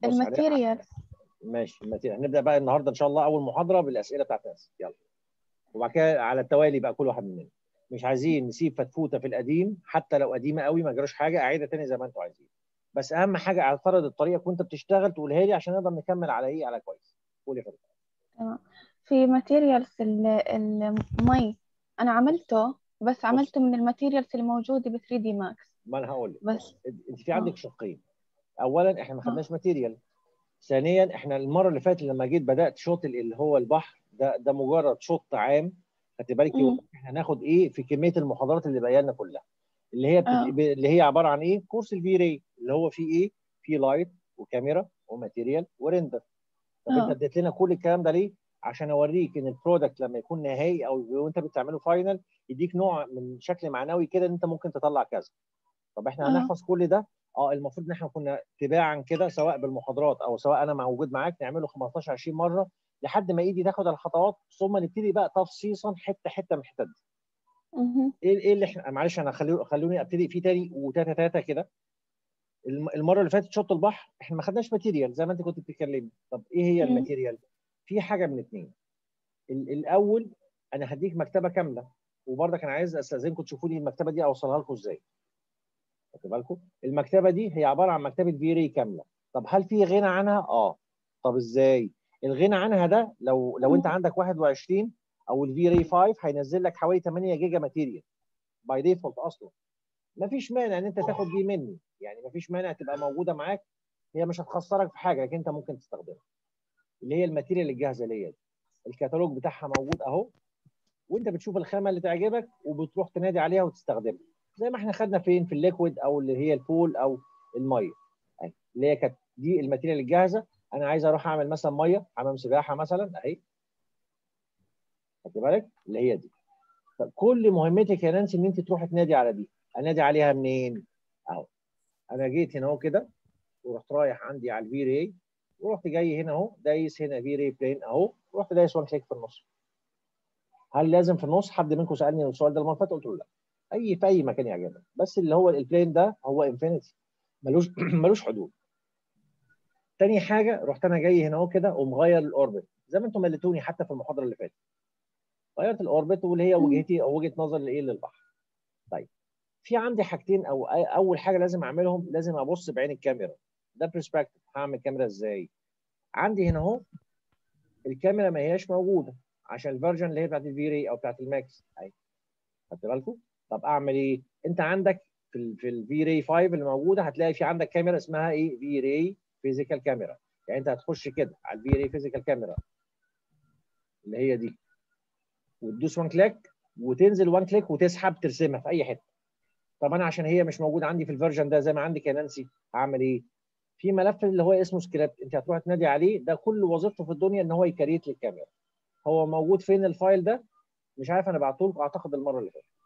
بص، هنبدأ- الماتيريال ماشي الماتيريال هنبدا بقى النهارده ان شاء الله اول محاضره بالاسئله بتاعت الناس يلا وبعد كده على التوالي بقى كل واحد مننا مش عايزين نسيب فتفوته في القديم حتى لو قديمه قوي ما جراش حاجه اعيدها تاني زي ما انتوا عايزين بس اهم حاجه اعترض الطريقه وانت بتشتغل تقولها لي عشان نقدر نكمل على ايه على كويس قول يا فندم تمام في ماتيريالز المي أنا عملته بس عملته من الماتيريالز الموجودة ب 3 دي ماكس ما انا هقول لك بس انت في عندك شقين اولا احنا ما خدناش ماتيريال ثانيا احنا المره اللي فاتت لما جيت بدات شوط اللي هو البحر ده ده مجرد شوط عام خدت بالك مم. احنا هناخد ايه في كميه المحاضرات اللي بينا كلها اللي هي بت... آه. اللي هي عباره عن ايه كورس الفي راي اللي هو فيه ايه فيه لايت وكاميرا وماتيريال وريندر طب آه. انت اديت لنا كل الكلام ده ليه عشان اوريك ان البرودكت لما يكون نهائي او وانت بتعمله فاينل يديك نوع من شكل معنوي كده ان انت ممكن تطلع كذا طب احنا آه. هنحفظ كل ده اه المفروض ان احنا كنا تباعا كده سواء بالمحاضرات او سواء انا موجود معاك نعمله 15 20 مره لحد ما ايدي تاخد الخطوات ثم نبتدي بقى تفصيصا حته حته من الحتت دي مهم. ايه ايه اللي احنا معلش انا خلو... خلوني ابتدي فيه تاني وتاتا تاتا كده الم- المره اللي فاتت شط البحر احنا ما خدناش ماتيريال زي ما انت كنت بتتكلمي طب ايه هي مم. الماتيريال في حاجه من اتنين ال- الاول انا هديك مكتبه كامله وبرضك انا عايز استاذنكم تشوفوا لي المكتبه دي اوصلها لكم ازاي خدوا بالكم المكتبه دي هي عباره عن مكتبه فيري كامله طب هل في غنى عنها اه طب ازاي الغنى عنها ده لو لو انت مم. عندك 21 او الفي راي 5 هينزل لك حوالي 8 جيجا ماتيريال باي ديفولت اصلا مفيش مانع ان انت تاخد دي مني يعني مفيش مانع تبقى موجوده معاك هي مش هتخسرك في حاجه لكن انت ممكن تستخدمها اللي هي الماتيريال الجاهزه ليا دي الكتالوج بتاعها موجود اهو وانت بتشوف الخامه اللي تعجبك وبتروح تنادي عليها وتستخدمها زي ما احنا خدنا فين في الليكويد او اللي هي البول او الميه أهي. اللي هي كانت دي الماتيريال الجاهزه انا عايز اروح اعمل مثلا ميه حمام سباحه مثلا اهي خدت بالك اللي هي دي طب كل مهمتك يا نانسي ان انت تروحي تنادي على دي انادي عليها منين اهو انا جيت هنا اهو كده ورحت رايح عندي على الفي راي ورحت جاي هنا اهو دايس هنا في راي بلين اهو ورحت دايس وان كليك في النص هل لازم في النص حد منكم سالني السؤال ده المره اللي فاتت قلت له لا اي في اي مكان يعجبك بس اللي هو البلين ده هو انفينيتي ملوش ملوش حدود تاني حاجه رحت انا جاي هنا اهو كده ومغير الاوربت زي ما انتم مليتوني حتى في المحاضره اللي فاتت غيرت الاوربت واللي هي وجهتي او وجهه نظر لايه للبحر طيب في عندي حاجتين او أي- اول حاجه لازم اعملهم لازم ابص بعين الكاميرا ده برسبكتيف هعمل كاميرا ازاي عندي هنا اهو الكاميرا ما هياش موجوده عشان الفيرجن اللي هي بتاعت الفي راي او بتاعت الماكس اهي خدت بالكم طب اعمل ايه انت عندك في ال في الفي راي 5 اللي موجوده هتلاقي في عندك كاميرا اسمها ايه في راي فيزيكال كاميرا يعني انت هتخش كده على الفي راي فيزيكال كاميرا اللي هي دي وتدوس وان كليك وتنزل وان كليك وتسحب ترسمها في اي حته طب انا عشان هي مش موجوده عندي في الفيرجن ده زي ما عندك يا نانسي هعمل ايه في ملف اللي هو اسمه سكريبت انت هتروح تنادي عليه ده كل وظيفته في الدنيا ان هو يكريت للكاميرا هو موجود فين الفايل ده مش عارف انا بعته لكم اعتقد المره اللي فاتت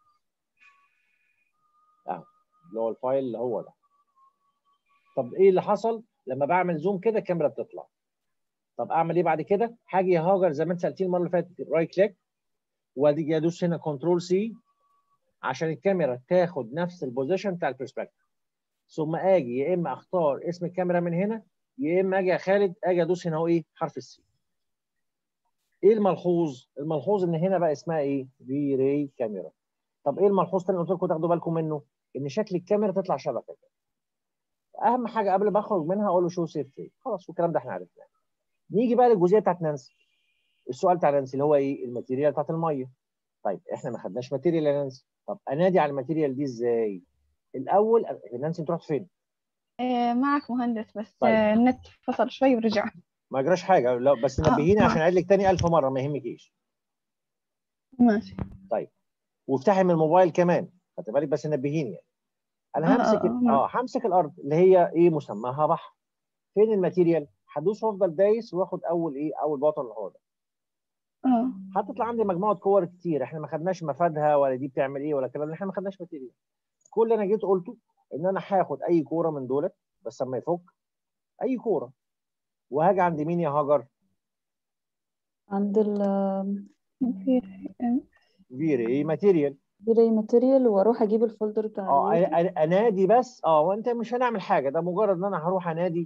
اهو اللي هو الفايل اللي هو ده طب ايه اللي حصل لما بعمل زوم كده الكاميرا بتطلع طب اعمل ايه بعد كده هاجي يا هاجر زي ما انت سالتيني المره اللي فاتت رايت كليك وادي ادوس هنا كنترول سي عشان الكاميرا تاخد نفس البوزيشن بتاع البرسبكتيف ثم اجي يا اما اختار اسم الكاميرا من هنا يا اما اجي يا خالد اجي ادوس هنا اهو ايه حرف السي ايه الملحوظ الملحوظ ان هنا بقى اسمها ايه في راي كاميرا طب ايه الملحوظ تاني قلت لكم تاخدوا بالكم منه ان شكل الكاميرا تطلع شبكه كده اهم حاجه قبل ما اخرج منها اقول له شو سيف فري خلاص والكلام ده احنا عرفناه نيجي بقى للجزئيه بتاعت نانسي السؤال بتاع نانسي اللي هو ايه الماتيريال بتاعت الميه طيب احنا ما خدناش ماتيريال يا نانسي طب انادي على الماتيريال دي ازاي الاول نانسي انت رحت فين إيه معك مهندس بس طيب. آه، النت فصل شوي ورجع ما يجراش حاجه لو بس آه، نبهيني آه. عشان اعيد لك تاني 1000 مره ما يهمكيش ماشي وافتحي من الموبايل كمان خدت بالك بس نبهيني يعني انا آه، همسك آه، آه، اه همسك الارض اللي هي ايه مسماها بحر فين الماتيريال هدوس وافضل دايس واخد اول ايه اول بطل اللي هو ده اه هتطلع عندي مجموعه كور كتير احنا ما خدناش مفادها ولا دي بتعمل ايه ولا الكلام ده احنا ما خدناش ماتيريال كل اللي انا جيت قلته ان انا هاخد اي كوره من دولت بس لما يفك اي كوره وهاجي عند مين يا هاجر عند ال في فيري ايه ماتيريال بلاي ماتيريال واروح اجيب الفولدر بتاع اه الويتر. أ- أ- انادي بس اه وانت مش هنعمل حاجه ده مجرد ان انا هروح انادي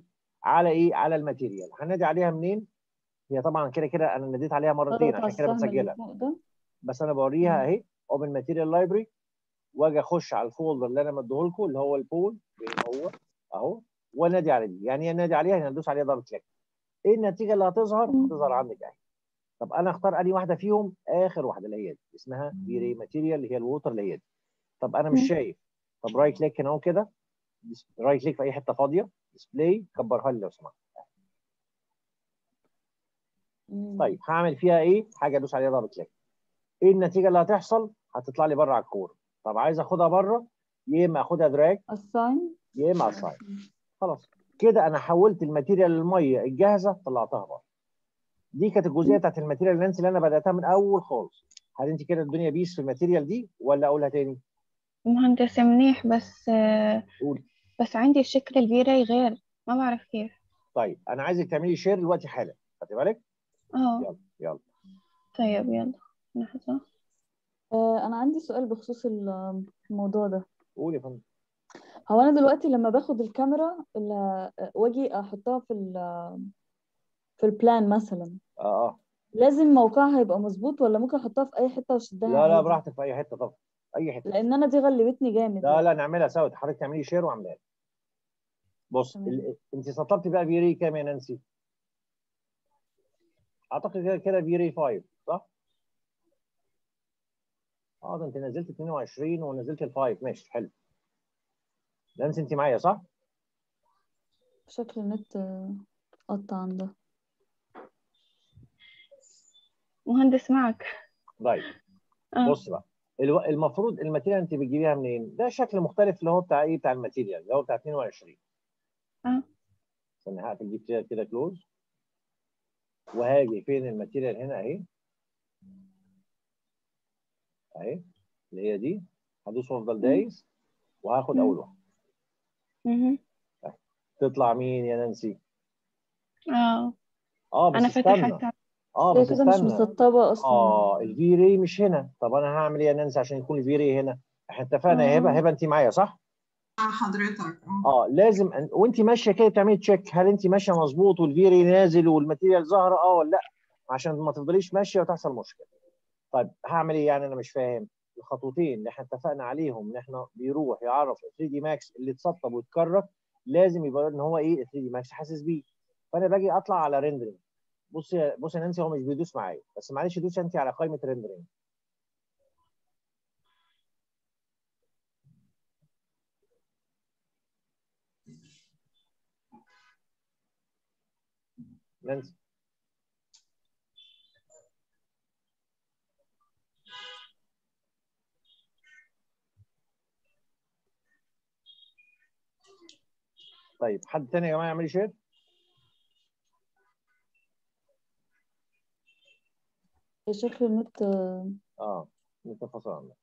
على ايه على الماتيريال هنادي عليها منين هي طبعا كده كده انا ناديت عليها مرتين اضغط على عشان كده السهم اللي بسجلها فوق ده بس انا بوريها اهي اوبن ماتيريال لايبرري واجي اخش على الفولدر اللي انا مديه لكم اللي هو البول هو اهو وانادي على دي يعني ايه انادي عليها يعني ادوس عليها دبل كليك ايه النتيجه اللي هتظهر مم. هتظهر عندك اهي طب انا اختار انهي واحده فيهم اخر واحده اللي هي دي اسمها فيري ماتيريال اللي هي الووتر اللي هي دي طب انا مش مم. شايف طب رايت كليك هنا اهو كده رايت كليك في اي حته فاضيه ديسبلاي كبرها لي لو سمحت مم. طيب هعمل فيها ايه حاجه ادوس عليها دبل كليك ايه النتيجه اللي هتحصل هتطلع لي بره على الكوره طب عايز اخدها بره يا اما اخدها دراج assign يا اما اساين خلاص كده انا حولت الماتيريال للميه الجاهزه طلعتها بره دي كانت الجزئيه بتاعت الماتيريال لانس اللي انا بداتها من اول خالص هل انت كده الدنيا بيس في الماتيريال دي ولا اقولها تاني مهندس منيح بس آه، قولي بس عندي شكل الفيراي غير ما بعرف كيف طيب انا عايزك تعملي شير دلوقتي حالا خدي بالك اه يلا يلا طيب يلا لحظة آه، أنا عندي سؤال بخصوص ال- الموضوع ده قولي يا فندم هو أنا دلوقتي لما باخد الكاميرا اللي واجي أحطها في ال في البلان مثلا اه اه لازم موقعها يبقى مظبوط ولا ممكن أحطها في أي حتة وأشدها لا لا عادي؟ براحتك في اي حته طبعا اي حته لأن أنا دي غلبتني جامد لا يعني. لا نعملها سوا حضرتك تعملي شير واعملها لي. بص تمام. ال... انت سطبتي بقى فيري كام يا نانسي؟ اعتقد كده كده فيري 5 صح؟ اه ده انت نزلت 22 ونزلت ال 5 ماشي حلو نانسي انت معايا صح؟ شكل النت آه، قطع عندها مهندس معك طيب اه بص بقى الو... المفروض الماتيريال انت بتجيبيها منين؟ ده شكل مختلف اللي هو بتاع ايه؟ بتاع الماتيريال اللي هو بتاع 22 اه استنى هقفل دي كده كده كلوز وهاجي فين الماتيريال هنا اهي اهي اللي هي دي هدوس وافضل دايس وهاخد مم. اول واحده مهم. تطلع مين يا نانسي؟ اه اه بس انا استنى فتحت اه هي بس كده مش استنى مسطبة أصلا اه الفي ري مش هنا طب انا هعمل ايه يا نانسي عشان يكون الفي ري هنا؟ احنا اتفقنا يا هبه آه. هبه انت معايا صح؟ مع حضرتك اه اه لازم أن... وانت ماشيه كده تعملي تشيك هل انت ماشيه مظبوط والفي ري نازل والماتيريال ظاهره اه ولا لا عشان ما تفضليش ماشيه وتحصل مشكله. طيب هعمل ايه يعني انا مش فاهم الخطوتين اللي احنا اتفقنا عليهم ان احنا بيروح يعرف 3 دي ماكس اللي اتسطب واتكرر لازم يبقى ان هو ايه 3 دي ماكس حاسس بيه فانا باجي اطلع على ريندرنج بص يا بص يا نانسي هو مش بيدوس معايا بس معلش دوس انت على قائمه ريندرنج نانسي طيب حد تاني يا جماعه يعمل لي شير هي شكل النت آه، اه نتفصل عنه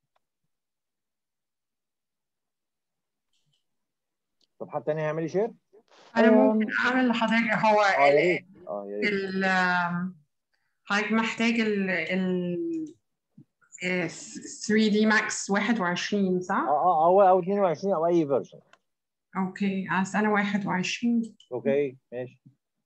طب حد تاني هيعمل لي شير انا آم، ممكن اعمل لحضرتك هو اه يا ال ريت اه يا ريت ال آم، حضرتك محتاج ال ال 3 دي ماكس 21 اه صح؟ اه او او 22 او اي فيرجن اوكي اصل انا 21 اوكي ماشي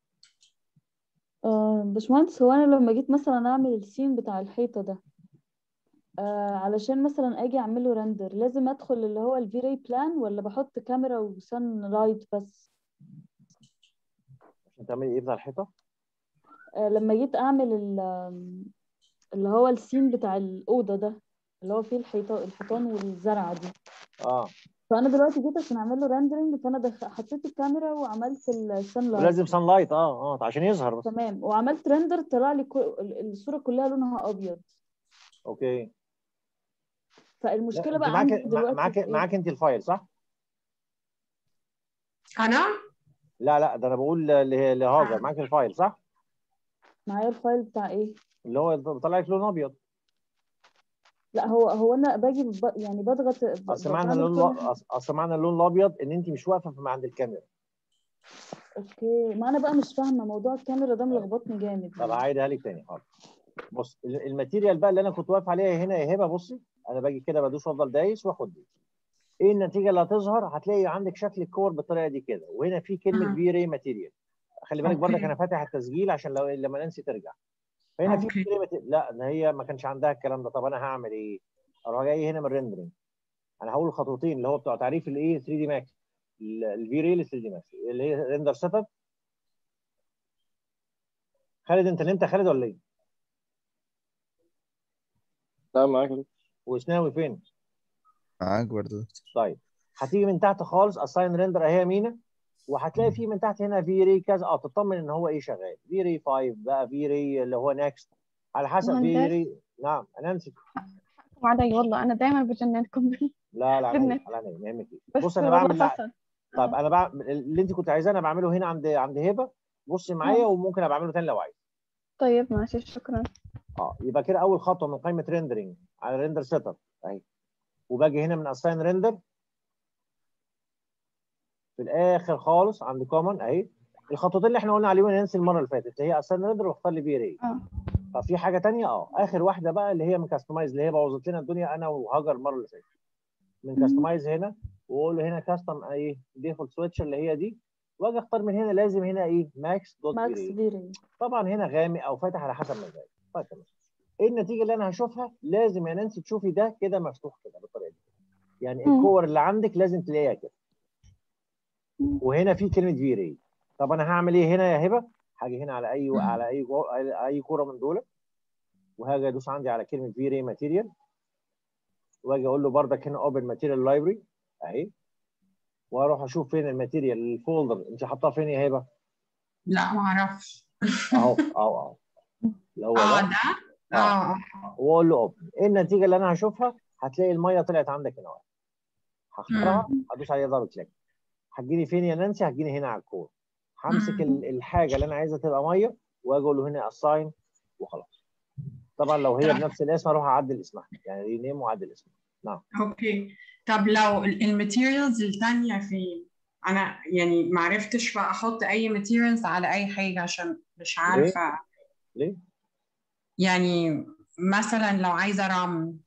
آه، باشمهندس هو أنا لما جيت مثلا أعمل السين بتاع الحيطة ده آه علشان مثلا أجي أعمله رندر لازم أدخل اللي هو الفي راي بلان ولا بحط كاميرا وسن لايت بس عشان تعملي ايه بتاع الحيطه آه لما جيت أعمل ال- آم، اللي هو السين بتاع الأوضة ده اللي هو فيه الحيطة الحيطان والزرعة دي اه فأنا دلوقتي جيت عشان أعمل له رندرنج فأنا دخ... حطيت الكاميرا وعملت السن لايت ولازم سان لايت اه اه عشان يظهر بس تمام وعملت رندر طلع لي كل... ال- الصورة كلها لونها أبيض اوكي لا فالمشكلة انت بقى معاك عندي مع- دلوقتي معاك في إيه؟ معاك انت الفايل صح؟ انا لا لا ده انا بقول ل- ل- لهاجر معاك الفايل صح؟ معايا الفايل بتاع إيه؟ اللي هو بيطلع لك لون ابيض لا هو هو انا باجي ب... يعني بضغط ب... اصل معنى بعمل اللون كل الأ- أص- اصل معنى اللون الابيض ان انت مش واقفه في عند الكاميرا اوكي ما انا بقى مش فاهمه موضوع الكاميرا ده ملخبطني جامد طب يعني. هعيدها لك تاني حاضر بص ال- الماتيريال بقى اللي انا كنت واقف عليها هنا يا هبه بصي انا باجي كده بدوس وافضل دايس واخد دي ايه النتيجه اللي هتظهر هتلاقي عندك شكل الكور بالطريقه دي كده وهنا في كلمه آه. في ري ماتيريال خلي بالك برضك أوكي. انا فاتح التسجيل عشان لو لما نانسي ترجع فهنا في أوكي. كلمه لا ده هي ما كانش عندها الكلام ده طب انا هعمل ايه؟ اروح جاي هنا من ريندرنج انا هقول الخطوتين اللي هو بتوع تعريف الايه 3 دي ماكس الفي ري ل 3 دي ماكس اللي هي ريندر سيت اب خالد انت نمت يا خالد ولا ايه؟ لا معاك يا دكتور. وسناوي فين؟ معاك برضه يا دكتور طيب هتيجي من تحت خالص اساين ريندر اهي يمينة وهتلاقي في من تحت هنا في ري كذا اه تطمن ان هو ايه شغال في ري 5 بقى في ري اللي هو نكست على حسب في مهندس. ري نعم انا نسيت حقكم علي والله أنا دايما بجننكم لا لا على بالنت. على عيني، ما يهمك بس بص انا والله بعمل لا. حصل طيب انا بعمل اللي انت كنت عايزاه انا بعمله هنا عند عند هبه بصي معايا وممكن ابقى اعمله تاني لو عايز طيب ماشي شكرا اه يبقى كده اول خطوه من قائمه ريندرنج على ريندر سيت اب اهي وباجي هنا من اساين ريندر في الاخر خالص عند كومن اهي الخطوتين اللي احنا قلنا عليهم ننسى المره اللي فاتت اللي هي اساين ريندر واختار لي بي ري اه طب في حاجه تانية اه اخر واحده بقى اللي هي من كاستمايز اللي هي بوظت لنا الدنيا انا وهاجر المره اللي فاتت من مم. كاستمايز هنا واقول له هنا كاستم ايه ديفولت سويتش اللي هي دي واجي اختار من هنا لازم هنا ايه ماكس دوت بي ماكس ري فيري طبعا هنا غامق او فاتح على حسب مزاجك طيب تمام ايه النتيجه اللي انا هشوفها لازم يا نانسي تشوفي ده كده مفتوح كده بالطريقه دي يعني مم. الكور اللي عندك لازم تلاقيها كده مم. وهنا في كلمه في ري طب انا هعمل ايه هنا يا هبه هاجي هنا على اي مم. على اي جو... اي كوره من دول وهاجي ادوس عندي على كلمه في ري ماتيريال واجي اقول له بردك هنا اوبن ماتيريال لايبرري اهي واروح اشوف فين الماتيريال الفولدر انت حاطاه فين يا هبه لا ما اعرفش اهو اهو اهو اللي هو اه ده ده اه واقول له اوبن ايه النتيجه اللي انا هشوفها هتلاقي الميه طلعت عندك هنا واحد هختارها هدوس عليها دبل كليك هتجيني فين يا نانسي هتجيني هنا على الكور همسك مم. ال- الحاجه اللي انا عايزها تبقى ميه واجي اقول له هنا اساين وخلاص طبعا لو هي طب. بنفس الاسم اروح اعدل اسمها يعني رينيم واعدل اسمها نعم اوكي طب لو الماتيريالز التانية فين؟ انا يعني ما عرفتش بقى احط اي ماتيريالز على اي حاجة عشان مش عارفة ليه؟ يعني مثلا لو عايزة رم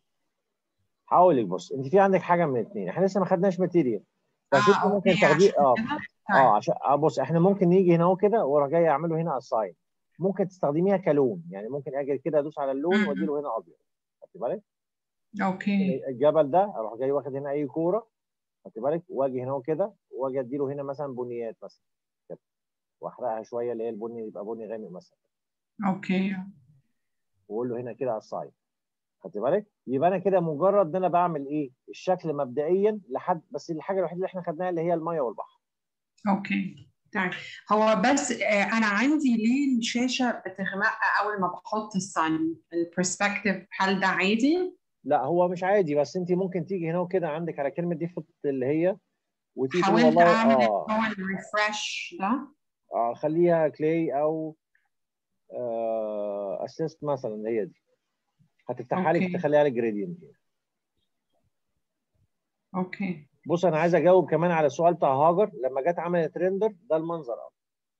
هقول لك بص انت في عندك حاجه من الاثنين احنا لسه ما خدناش ماتيريال بس اه انت ممكن اوكي تاخديه عشان اه كده اه طيب عشان اه بص احنا ممكن نيجي هنا اهو كده واروح جاي اعمله هنا اساين ممكن تستخدميها كلون يعني ممكن اجي كده ادوس على اللون مم. وادي له هنا ابيض خدت بالك اوكي الجبل ده اروح جاي واخد هنا اي كوره خدت بالك واجي هنا كده واجي ادي له هنا مثلا بنيات مثلا كده واحرقها شويه اللي هي البني يبقى بني غامق مثلا اوكي واقول له هنا كده اساين خدت بالك يبقى انا كده مجرد ان انا بعمل ايه الشكل مبدئيا لحد بس الحاجه الوحيده اللي احنا خدناها اللي هي الميه والبحر اوكي طيب هو بس آه، انا عندي ليه الشاشة بتغمق اول ما بحط الصن البرسبكتيف هل ده عادي؟ لا هو مش عادي بس انت ممكن تيجي هنا وكده عندك على كلمه ديفولت اللي هي وتيجي تقول حاولت والله اعمل اللي اه هو الريفرش ده اه خليها كلاي او آه اسيست مثلا اللي هي دي هتفتحها لك أوكي. تخليها لك جريدينت اوكي بص انا عايز اجاوب كمان على السؤال بتاع هاجر لما جت عملت ريندر ده المنظر اه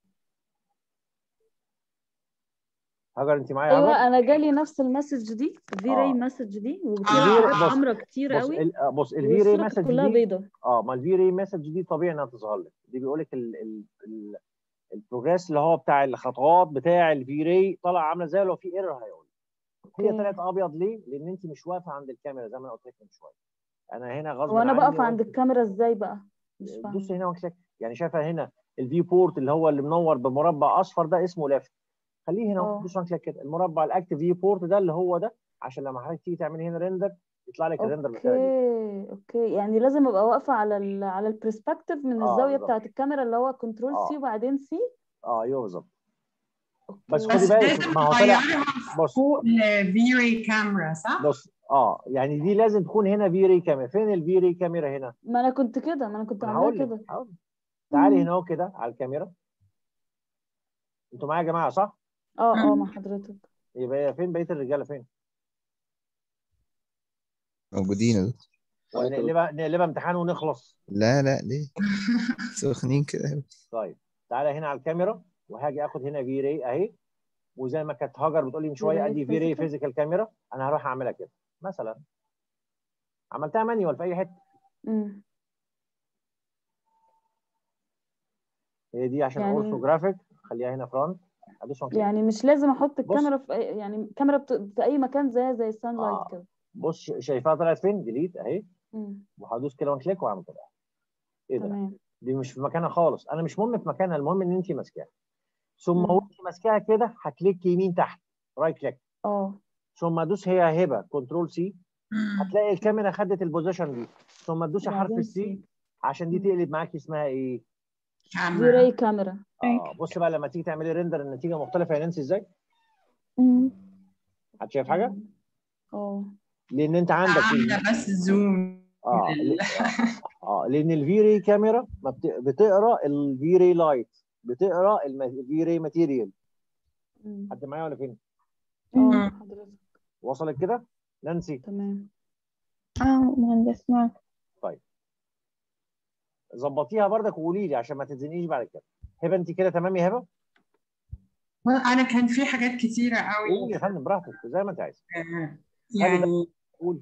هاجر انت معايا ايوه هاجر انا جالي نفس المسج دي في آه. راي مسج دي وفي الفي- حاجات بص- حمراء كتير بص قوي ال- آه، بص الفي ري والصورة كانت مسج كلها دي بيضة اه ما الفي ري مسج دي طبيعي انها تظهر لك دي بيقول لك ال ال ال البروجريس اللي هو بتاع الخطوات بتاع الفي ري طالع عامله زي لو في ايرور هيقول هي اوكي طلعت ابيض ليه؟ لان انت مش واقفه عند الكاميرا زي ما انا قلت لك من شويه انا هنا غصب وانا عني بقف عند قلت- الكاميرا ازاي بقى مش دوسي فاهمة هنا وكليك يعني شايفه هنا الفيو بورت اللي هو اللي منور بمربع اصفر ده اسمه ليفت خليه هنا اه. دوس وان كليك كده المربع الاكتف فيو بورت ده اللي هو ده عشان لما حضرتك تيجي تعملي هنا ريندر يطلع لك الريندر بالطريقه دي اوكي اوكي يعني لازم ابقى واقفه على ال على البرسبكتيف من اه الزاويه بالظبط بتاعت الكاميرا اللي هو كنترول اه سي وبعدين سي اه ايوه بالظبط بس اوكي خدي بس بالك لازم ما هو طلع تغيرها بص فوق الفيري كاميرا صح؟ بص اه يعني دي لازم تكون هنا في ري كاميرا فين الفي ري كاميرا هنا ما انا كنت كده ما انا كنت انا عاملاها هقول لك كده هقول لك. تعالي مم. هنا اهو كده على الكاميرا انتوا معايا يا جماعه صح اه اه مم. مع حضرتك يبقى هي فين بقيه الرجاله فين موجودين يا دكتور ولا نقلبها نقلبها امتحان ونخلص لا لا ليه سخنين كده طيب تعالى هنا على الكاميرا وهاجي اخد هنا في ري اهي وزي ما كانت هاجر بتقول لي من شويه V-Ray ادي في ري physical. فيزيكال كاميرا انا هروح اعملها كده مثلا عملتها مانيوال في اي حته مم. هي دي عشان يعني- اورثوجرافيك خليها هنا فرونت ادوس وان كليك. يعني مش لازم احط بص. الكاميرا في أي يعني الكاميرا بت... في اي مكان زيها زي السان لايت آه. كده بص شايفاها طلعت فين ديليت اهي مم. وهدوس كده وان كليك واعمل كده ايه ده تمام دي مش في مكانها خالص انا مش مهم في مكانها المهم ان انت ماسكاها ثم مم. وانت ماسكاها كده هكليك يمين تحت رايت كليك اه ثم ادوس هي هبه كنترول سي مم. هتلاقي الكاميرا خدت البوزيشن دي ثم تدوسي حرف وبعدين السي سي. عشان دي مم. تقلب معاكي اسمها ايه؟ في كاميرا راي كاميرا اه بص بقى لما تيجي تعملي ريندر النتيجه مختلفه يا نانسي ازاي؟ مم. حد شايف حاجه؟ مم. اه لان انت عندك ال- عامله بس زوم اه لل- ل- اه لان الفي راي كاميرا ما بت- بتقرا الفي راي لايت بتقرا الفي راي ماتيريال مم. حد معايا ولا فين؟ اه مم. حضرتك وصلت كده؟ نانسي تمام اه مهندس معك ظبطيها بردك وقولي لي عشان ما تتزنقيش بعد كده هبه انت كده تمام يا هبه؟ انا كان في حاجات كتيره قولي قوي يا فندم براحتك زي ما انت عايز آه، يعني قولي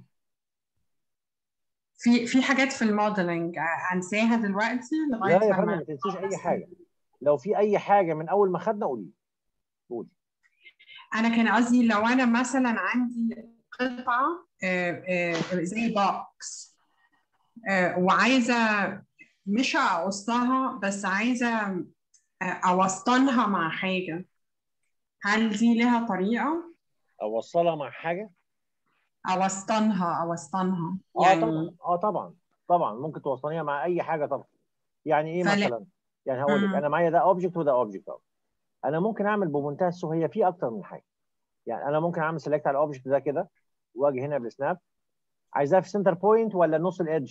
في في حاجات في الموديلنج آه، انساها دلوقتي لغايه لا يا فندم لما ما تنسيش اي حاجه لو في اي حاجه من اول ما خدنا قولي قولي انا كان قصدي لو انا مثلا عندي قطعه آه، آه، زي بوكس آه، وعايزه مش اقصها بس عايزه آه، اوسطنها مع حاجه هل دي لها طريقه اوصلها مع حاجه اوسطنها اوسطنها اه يعني طبعا اه طبعا طبعا ممكن توصليها مع اي حاجه طبعا يعني ايه فلا- مثلا يعني هقول لك مم. انا معايا ده اوبجكت وده اوبجكت اهو انا ممكن اعمل بمنتهى السهوله هي في اكتر من حاجه يعني انا ممكن اعمل سيلكت على الاوبجكت ده كده واجي هنا بالسناب عايزاها في سنتر بوينت ولا نص الايدج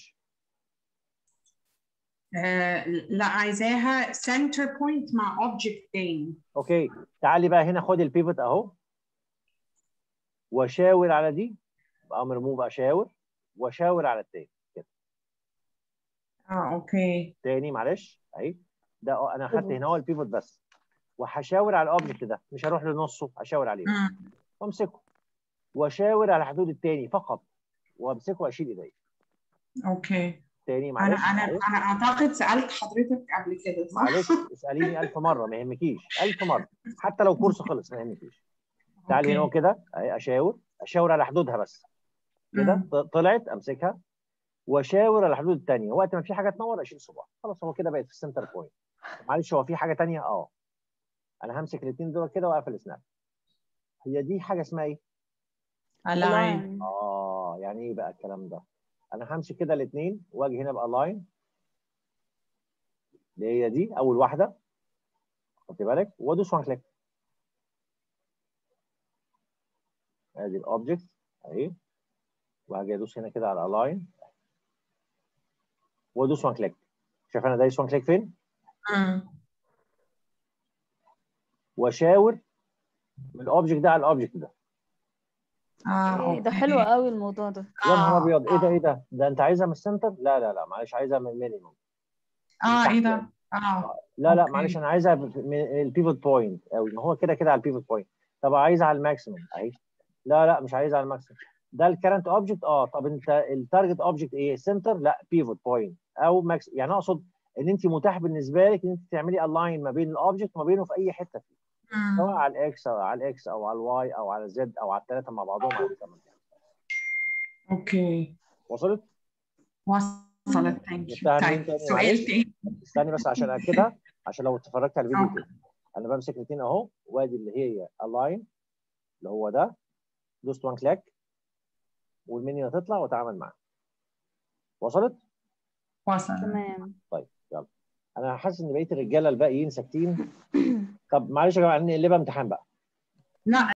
آه، لا عايزاها سنتر بوينت مع اوبجكت تاني اوكي تعالي بقى هنا خد البيفوت اهو واشاور على دي بامر موف اشاور واشاور على التاني كده اه اوكي تاني معلش اهي ده آه، انا خدت Pivot. هنا هو البيفوت بس وهشاور على الاوبجكت ده مش هروح لنصه هشاور عليه مم. وامسكه واشاور على حدود التاني فقط وامسكه واشيل ايدي اوكي تاني انا معلش انا معلش انا اعتقد سالت حضرتك قبل كده صح؟ معلش اساليني ألف مره ما يهمكيش ألف مره حتى لو كورس خلص ما يهمكيش تعالي هنا أوكي. كده أهي اشاور اشاور على حدودها بس كده مم. ط- طلعت امسكها واشاور على الحدود الثانيه وقت ما في حاجه تنور اشيل صباع خلاص هو كده بقت في السنتر بوينت معلش هو في حاجه ثانيه اه انا همسك الاثنين دول كده واقفل سناب هي دي حاجه اسمها ايه؟ align اه يعني ايه بقى الكلام ده؟ انا همسك كده الاثنين واجي هنا بقى لاين اللي هي دي اول واحده خدي بالك وادوس وان كليك ادي الاوبجكت اهي وهاجي ادوس هنا كده على الاين وادوس وان كليك شايف انا دايس وان كليك فين؟ مم. واشاور من الاوبجكت ده على الاوبجكت ده اه إيه، ده أوكي. حلو قوي الموضوع ده يا نهار آه، ابيض ايه ده آه. ايه ده؟ ده انت عايزها من السنتر؟ لا لا لا معلش عايزها من المينيموم اه تحت ايه يعني. ده؟ اه لا لا أوكي. معلش انا عايزها من البيفوت بوينت او ما هو كده كده على البيفوت بوينت طب عايزها على الماكسيمم اهي لا لا مش عايزها على الماكسيمم ده الكرنت اوبجكت اه طب انت التارجت اوبجكت ايه سنتر لا بيفوت بوينت او ماكس يعني اقصد ان انت متاح بالنسبه لك ان انت تعملي الاين ما بين الاوبجكت وما بينه في اي حته فيه مم. سواء على الاكس او على الاكس او على الواي او على الزد او على الثلاثه مع بعضهم على حسب ما انت عايز. اوكي وصلت؟ وصلت ثانك يو جبتها منين طيب تاني سؤال معلش؟ تاني استني بس عشان اكدها عشان لو اتفرجت على الفيديو أوكي. تاني انا بمسك الاثنين اهو وادي اللي هي الاين اللي هو ده دوست وان كليك والمنيو هتطلع واتعامل معاها وصلت؟ وصلت تمام انا حاسس ان بقيه الرجاله الباقيين ساكتين طب معلش يا جماعه نقلبها امتحان بقى لا